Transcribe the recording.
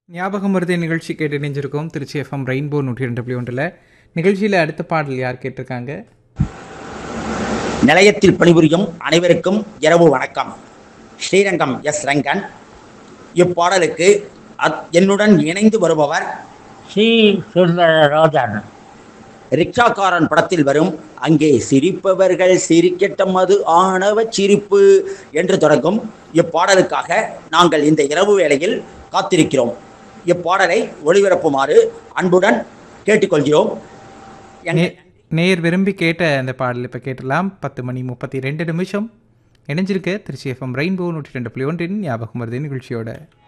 ஞாபகம் மருதி நிகழ்ச்சி கேட்டு இணைஞ்சிருக்கோம் திருச்சி எஃப்எம் ரெயின்போ நூற்றி ரெண்டு புள்ளி ஒன்றில் நிகழ்ச்சியில் அடுத்த பாடல் யார் கேட்டிருக்காங்க நிலையத்தில் பணிபுரியும் அனைவருக்கும் இரவு வணக்கம் ஸ்ரீரங்கம் எஸ் ரங்கன் இப்பாடலுக்கு அத்- என்னுடன் இணைந்து வருபவர் ஸ்ரீ சுந்தரராஜன் ரிக்ஷாக்காரன் படத்தில் வரும் அங்கே சிரிப்பவர்கள் சிரிக்கட்டும் அது ஆணவ சிரிப்பு என்று தொடங்கும் இப்பாடலுக்காக நாங்கள் இந்த இரவு வேளையில் காத்திருக்கிறோம் இப்பாடலை ஒளிபரப்புமாறு அன்புடன் கேட்டுக்கொள்கிறோம் எங்கள் நே நேர் விரும்பி கேட்ட அந்த பாடல் இப்போ கேட்டலாம் பத்து மணி முப்பத்தி ரெண்டு நிமிஷம் இணைஞ்சிருக்கு திருச்சி எஃப்எம் ரெயின்போ நூற்றி ரெண்டு புள்ளி ஒன்றின் ஞாபகம் மருதி நிகழ்ச்சியோட